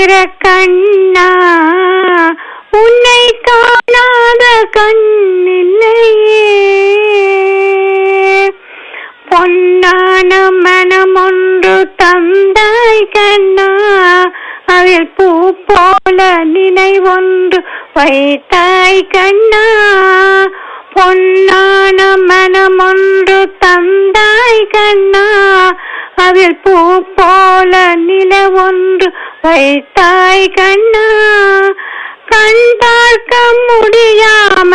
வைர கண்ணா உன்னை காணாத கண்ணில்லையே பொன்னான மனம் ஒன்று தந்தாய் கண்ணா அதில் பூ போல நினைவொன்று வைத்தாய் கண்ணா பொன்னான மனம் ஒன்று தந்தாய் கண்ணா அதில் பூ போல நிலவொன்று வைத்தாய் கண்ணா கண் பார்க்க முடியாம